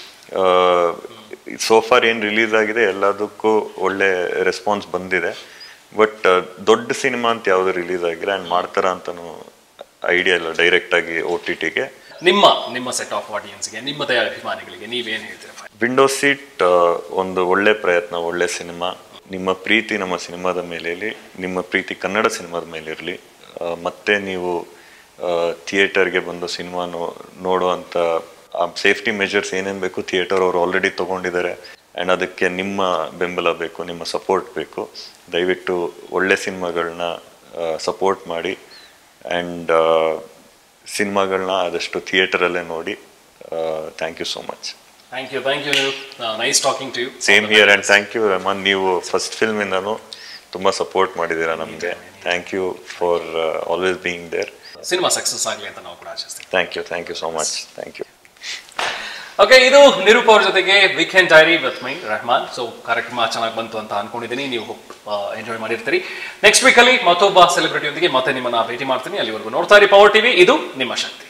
ಸೋಫಾರ್ ಏನು ರಿಲೀಸ್ ಆಗಿದೆ ಎಲ್ಲದಕ್ಕೂ ಒಳ್ಳೆ ರೆಸ್ಪಾನ್ಸ್ ಬಂದಿದೆ ಬಟ್ ದೊಡ್ಡ ಸಿನಿಮಾ ಅಂತ ಯಾವುದು ರಿಲೀಸ್ ಆಗಿಲ್ಲ ಆ್ಯಂಡ್ ಮಾಡ್ತಾರ ಅಂತನೂ ಐಡಿಯಾ ಇಲ್ಲ ಡೈರೆಕ್ಟ್ ಆಗಿ ಓ ಟಿ ಟಿಗೆ ನಿಮ್ಮ ನಿಮ್ಮ ಸೆಟ್ ಆಫ್ ಆಡಿಯನ್ಸ್ಗೆ ನಿಮ್ಮದೇ ಅಭಿಮಾನಿಗಳಿಗೆ ನೀವೇನ್ ಹೇಳ್ತೀರಾ ವಿಂಡೋ ಸೀಟ್ ಒಂದು ಒಳ್ಳೆ ಪ್ರಯತ್ನ ಒಳ್ಳೆ ಸಿನಿಮಾ ನಿಮ್ಮ ಪ್ರೀತಿ ನಮ್ಮ ಸಿನಿಮಾದ ಮೇಲೆ ಇರಲಿ ನಿಮ್ಮ ಪ್ರೀತಿ ಕನ್ನಡ ಸಿನಿಮಾದ ಮೇಲೆ ಇರಲಿ ಮತ್ತೆ ನೀವು ಥಿಯೇಟರ್ಗೆ ಬಂದು ಸಿನಿಮಾ ನೋಡುವಂಥ ಸೇಫ್ಟಿ ಮೆಜರ್ಸ್ ಏನೇನು ಬೇಕು ಥಿಯೇಟರ್ ಅವರು ಆಲ್ರೆಡಿ ತೊಗೊಂಡಿದ್ದಾರೆ ಆ್ಯಂಡ್ ಅದಕ್ಕೆ ನಿಮ್ಮ ಬೆಂಬಲ ಬೇಕು ನಿಮ್ಮ ಸಪೋರ್ಟ್ ಬೇಕು ದಯವಿಟ್ಟು ಒಳ್ಳೆ ಸಿನಿಮಾಗಳನ್ನ ಸಪೋರ್ಟ್ ಮಾಡಿ ಆ್ಯಂಡ್ ಸಿನಿಮಾಗಳನ್ನ ಆದಷ್ಟು ಥಿಯೇಟರಲ್ಲೇ ನೋಡಿ thank you so much thank you thank you nice talking to you same here and thank you Rehman ನೀವು ಫಸ್ಟ್ ಫಿಲ್ಮಿಂದನೂ ತುಂಬ ಸಪೋರ್ಟ್ ಮಾಡಿದ್ದೀರಾ ನಮಗೆ thank you for always being there ಸಿನಿಮಾ ಸಕ್ಸಸ್ ಆಗಲಿ ಅಂತ ನಾವು ಕೂಡ ಆಶಿಸ್ತೀವಿ thank you thank you so much thank you okay ಇದು ನಿರೂಪ್ ಅವ್ರ ಜೊತೆಗೆ weekend diary with my Rehman so ಕಾರ್ಯಕ್ರಮ ಚೆನ್ನಾಗಿ ಬಂತು ಅಂತ ಅನ್ಕೊಂಡಿದ್ದೀನಿ ನೀವು ಎಂಜಾಯ್ ಮಾಡಿರ್ತೀರಿ ನೆಕ್ಸ್ಟ್ ವೀಕಲ್ಲಿ ಮತ್ತೊಬ್ಬ ಸೆಲೆಬ್ರಿಟಿಯೊಂದಿಗೆ ಮತ್ತೆ ನಿಮ್ಮನ್ನ ಭೇಟಿ ಮಾಡ್ತೀನಿ ಅಲ್ಲಿವರೆಗೂ ನೋಡ್ತಾ ಇರಿ ಪವರ್ ಟಿವಿ ಇದು ನಿಮ್ಮ ಶಕ್ತಿ